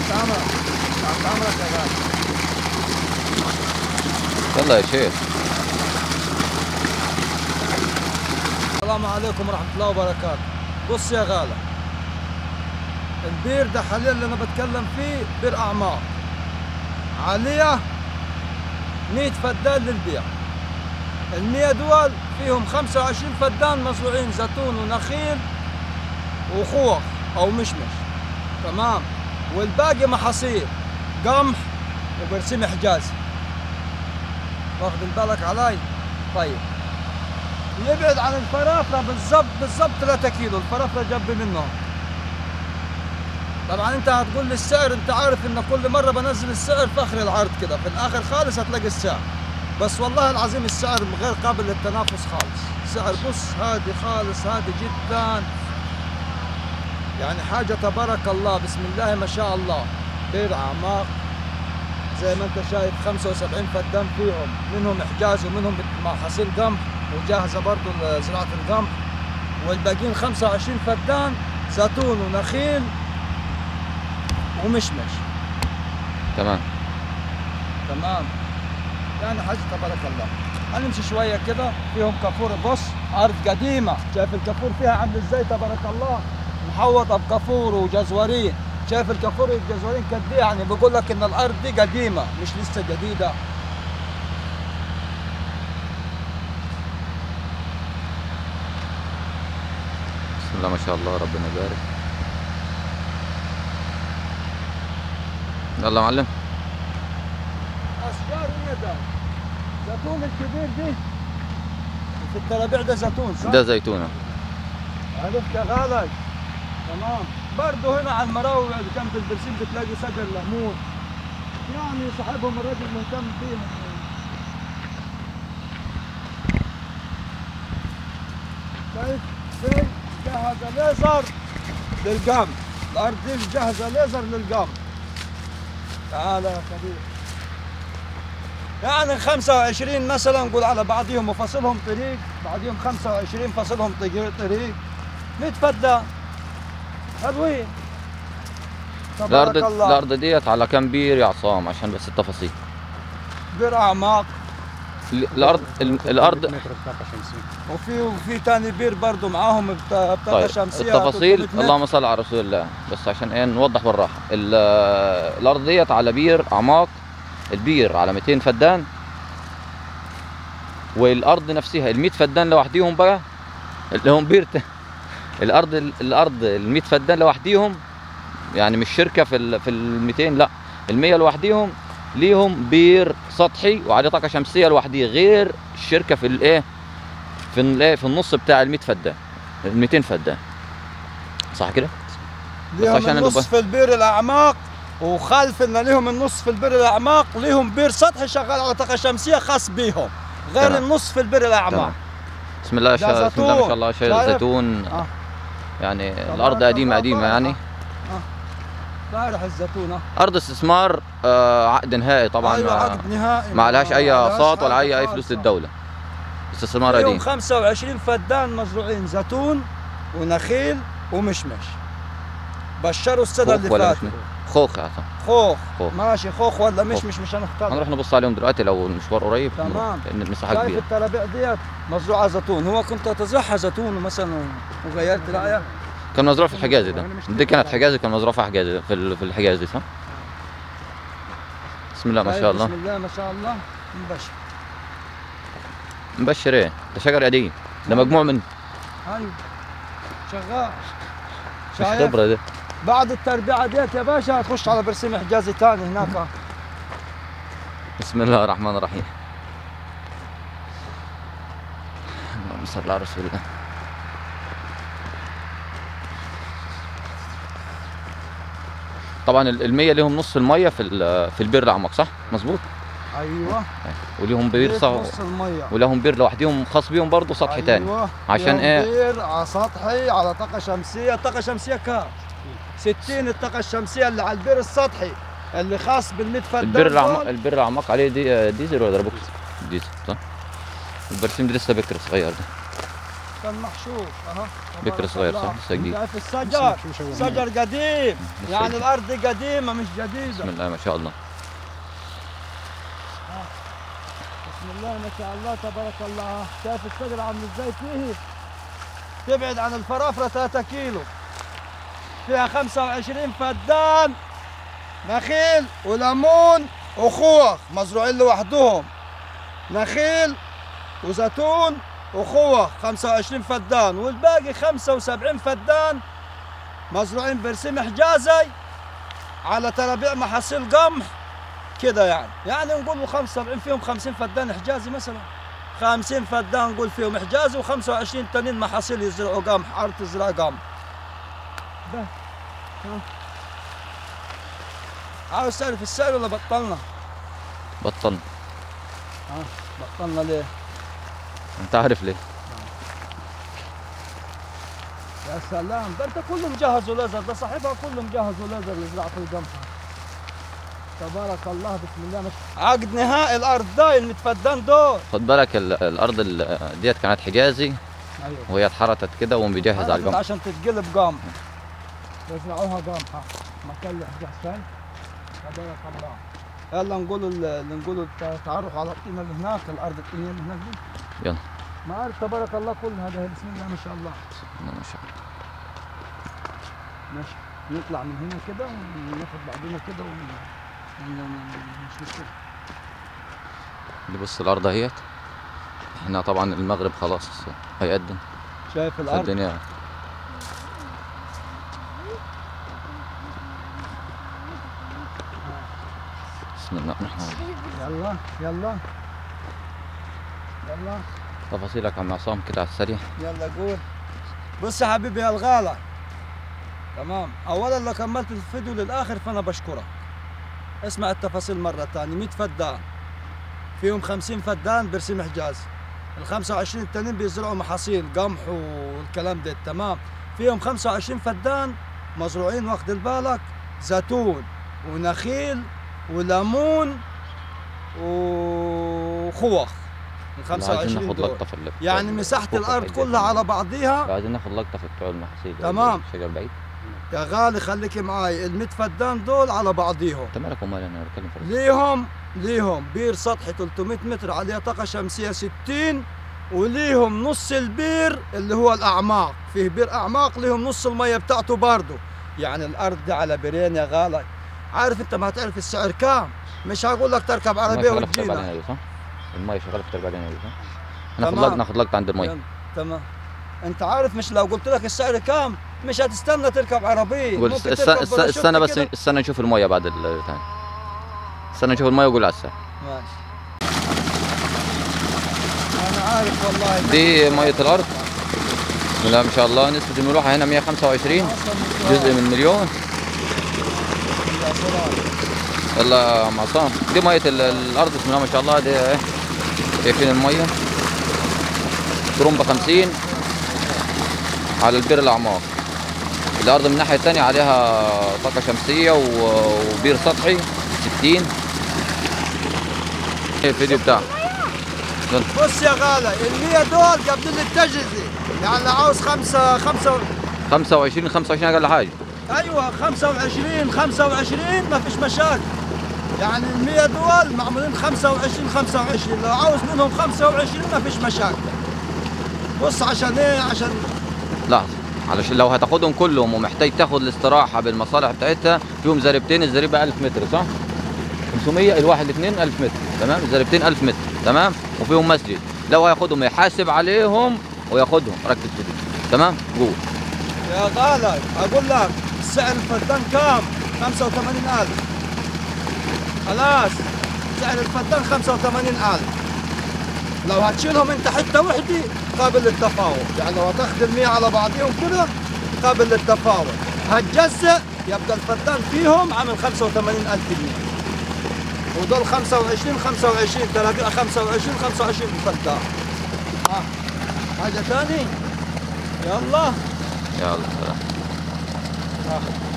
تحت امرك تحت امرك يا غالي يلا يا شيخ السلام عليكم ورحمة الله وبركاته بص يا غالة البير ده حاليا اللي أنا بتكلم فيه بير أعماق عليه 100 فدان للبيع ال 100 دول فيهم 25 فدان مزروعين زيتون ونخيل وخوخ أو مشمش تمام والباقي محاصيل قمح وبرسيم حجازي واخد بالك علي طيب يبعد عن الفرافرة بالضبط بالضبط 3 كيلو الفرافرة جنب منهم طبعا انت هتقول لي السعر انت عارف ان كل مرة بنزل السعر في اخر العرض كده في الاخر خالص هتلاقي السعر بس والله العظيم السعر غير قابل للتنافس خالص سعر بص هادي خالص هادي جدا يعني حاجة تبارك الله بسم الله ما شاء الله بير اعماق زي ما انت شايف 75 فدان فيهم منهم احجاز ومنهم محاصيل قمح وجاهزه برضه لزراعه القمح والباقيين 25 فدان زيتون ونخيل ومشمش تمام تمام يعني حاجه تبارك الله هنمشي شويه كده فيهم كافور بص ارض قديمه شايف الكافور فيها عامل ازاي تبارك الله محوطه بكافور وجزورين شايف الكافور والجزورين قد ايه يعني بقول لك ان الارض دي قديمه مش لسه جديده بسم الله ما شاء الله ربنا يبارك يلا يا معلم اشجار ايه ده؟ زيتون الكبير دي في الترابيع ده زيتون صح؟ ده زيتونه عرفت يا غالي تمام برضه هنا على المراوي جنب البرسيم بتلاقي شجر ليمون يعني صاحبهم الراجل مهتم بيهم شايف في جهز ليزر للقمح الارض دي جاهزه ليزر للقمح تعال يا كبير يعني 25 مثلا قول على بعضهم وفصلهم طريق بعضهم 25 فصلهم طريق طريق 100 فدان حلوين الارض تبارك الله الارض ديت على كام بير يا عصام عشان بس التفاصيل بير اعماق ال- الارض ال- الارض متر بطاقة شمسية وفي وفي تاني بير برضه معاهم بتا- بطاقه طيب شمسيه التفاصيل 300 متر. اللهم صل على رسول الله بس عشان ايه نوضح بالراحه ال- الارض ديت على بير اعماق البير على 200 فدان والارض نفسها ال 100 فدان لوحديهم بقى اللي هم بير ت- الارض الارض ال 100 فدان لوحديهم يعني مش شركه في ال في ال 200 لا ال 100 لوحديهم ليهم بير سطحي وعليه طاقه شمسيه لوحديه غير الشركه في الايه في الايه في النص بتاع ال 100 فدان ال 200 فدان صح كده؟ ليهم عشان النص نبقى- في البير الاعماق وخلف ان ليهم النص في البير الاعماق ليهم بير سطحي شغال على طاقه شمسيه خاص بيهم غير تمام. النص في البير الاعماق تمام. بسم الله ده شاء بسم الله ما زيتون. شاء الله شايل شايف؟ زيتون آه. يعني تبارك الارض قديمه الله، قديمه بارك. يعني بارح الزيتونه ارض استثمار آه، عقد نهائي طبعا ايوه ما, عقد نهائي ما عليهاش اي عليهاش اقساط ولا حاجة اي اي خالص. فلوس للدوله استثمار فيهم قديم 25 فدان مزروعين زيتون ونخيل ومشمش بشروا السنه اللي خوخ ولا فاتت مش خوخ يا عصام خوخ خوخ. ماشي خوخ ولا مش خوخ. مش مش هنختار هنروح نبص عليهم دلوقتي لو المشوار قريب تمام. نروح، لان المساحه شايف كبيره الترابيع ديت مزروعه زيتون هو كنت اتزرعها زيتون مثلا وغيرت رايك كان مزروع في الحجازي ده دي كانت حجازي كان مزروع في حجازي في ال- في الحجازي صح بسم الله ما شاء الله بسم الله ما شاء الله مبشر مبشر ايه ده شجر قديم ده مجموع من ايوه شغال مش شايف خبره ده بعد التربيعه ديت يا باشا هتخش على برسيم حجازي ثاني هناك بسم الله الرحمن الرحيم اللهم صل على رسول الله طبعا ال- المية ليهم نص المية في ال- في البير الأعمق صح؟ مظبوط؟ ايوه وليهم بير بيت صح نص الميه ولهم بير لوحدهم خاص بيهم برضه سطح تاني أيوة. عشان فيهم إيه؟ بير على سطحي على طاقه شمسيه طاقه شمسيه كام 60 الطاقه الشمسيه اللي على البير السطحي اللي خاص بال100 فدان البير الأعمق دول. البير الأعمق عليه دي ديزل ولا بوكس؟ ديزل صح؟ البرسيم ده لسه بكر صغير ده كان محشور اها بكر تبارك صغير الله. صح؟ لسه جديد. شايف الشجر شجر قديم لسه يعني جديد. الارض قديمه مش جديده بسم الله ما شاء الله بسم الله ما شاء الله تبارك الله شايف الشجرة عامل ازاي فيه تبعد عن الفرافرة 3 كيلو فيها 25 فدان نخيل وليمون وخوخ مزروعين لوحدهم نخيل وزيتون وخوخ 25 فدان والباقي 75 فدان مزروعين برسيم حجازي على ترابيع محاصيل قمح كده يعني يعني نقول له 75 فيهم 50 فدان حجازي مثلا 50 فدان نقول فيهم حجازي و25 تانيين محاصيل يزرعوا قمح ارض تزرع قمح ده ها. عاوز تعرف السعر ولا بطلنا؟ بطلنا ها بطلنا ليه؟ انت عارف ليه يا سلام ده انت كله مجهز وليزر ده صاحبها كله مجهز وليزر يزرع في القمح تبارك الله بسم الله مش عقد نهائي الارض ده المتفدان دول خد بالك ال- الارض ال- ديت كانت حجازي ايوه وهي اتحرتت كده وبيجهز على عرفت القمح عشان تتقلب قمح يزرعوها قمح مكان حسين تبارك الله يلا نقولوا ال- نقولوا التعرف على الطينه اللي هناك الارض الطينيه اللي هناك دي يلا. ما عارف تبارك الله كل هذا بسم الله ما شاء الله بسم الله ما شاء الله ماشي نطلع من هنا كده وناخد بعضنا كده ون... ون- مش مشكله اللي بص الارض اهيت احنا طبعا المغرب خلاص هيقدم شايف الارض فالدنيا بسم الله الرحمن الرحيم يلا يلا يلا تفاصيلك عم عصام كده على السريع يلا قول بص يا حبيبي يا الغالة تمام اولا لو كملت الفيديو للاخر فانا بشكرك اسمع التفاصيل مرة ثانية 100 فدان فيهم 50 فدان برسيم حجاز ال 25 التانيين بيزرعوا محاصيل قمح والكلام ده تمام فيهم 25 فدان مزروعين واخد بالك زيتون ونخيل وليمون وخوخ ال عايزين 25 ناخد دول لقطه في ال- يعني في مساحة الخوخ الأرض والحاجات كلها دي. على بعضيها عايزين ناخد لقطه في بتوع المحاصيل تمام. شجر بعيد يا غالي خليك معاي ال 100 فدان دول على بعضيهم انت مالك ومال انا بتكلم في الرسم. ليهم ليهم بير سطحي 300 متر عليه طاقة شمسية 60 وليهم نص البير اللي هو الأعماق فيه بير أعماق ليهم نص المية بتاعته برضه يعني الأرض دي على بيرين يا غالي عارف أنت ما هتعرف السعر كام مش هقول لك تركب المية عربية شغالة في تربة وتجينا علينا دي صح؟ المية شغالة في تربة علينا دي صح؟ ناخد تمام. لقطة ناخد لقطة عند المية يلا، تمام انت عارف مش لو قلت لك السعر كام مش هتستنى تركب عربيه قول ممكن است- تركب است- باراشوت استنى بس كده. استنى نشوف المية بعد الثاني استنى نشوف المية وقول على الساعة ماشي انا عارف والله دي مية الأرض بسم الله ما شاء الله نسبة الملوحة هنا 125 جزء من مليون يلا يا عم عصام دي مية ال- الأرض بسم الله ما شاء الله دي ايه شايفين المية ترمبة 50 على البير الأعماق الأرض من الناحية التانية عليها طاقة شمسية و- وبير سطحي 60 ايه الفيديو بتاعك بص يا غالي ال 100 دول قبل التجهيزي يعني لو عاوز خمسة خمسة 25 25 أقل حاجة ايوه 25 25 ما فيش مشاكل يعني ال 100 دول معمولين 25 25 لو عاوز منهم 25 ما فيش مشاكل بص عشان ايه عشان لحظة علشان لو هتاخدهم كلهم ومحتاج تاخد الاستراحة بالمصالح بتاعتها فيهم زريبتين الزريبة 1000 متر صح؟ 500 الواحد الاثنين 1000 متر تمام الزريبتين 1000 متر تمام وفيهم مسجد لو هياخدهم يحاسب عليهم وياخدهم ركز في دي تمام قول يا غالي اقول لك سعر الفدان كام 85000 خلاص سعر الفدان 85000 لو هتشيلهم انت حته وحده قابل للتفاوض يعني لو هتاخذ المية على بعضهم كده قابل للتفاوض هتجزء يبقى الفدان فيهم عامل 85000 جنيه ودول 25 25 ترابيع 25 25 فدان ها حاجه ثاني يلا يلا سلام آه.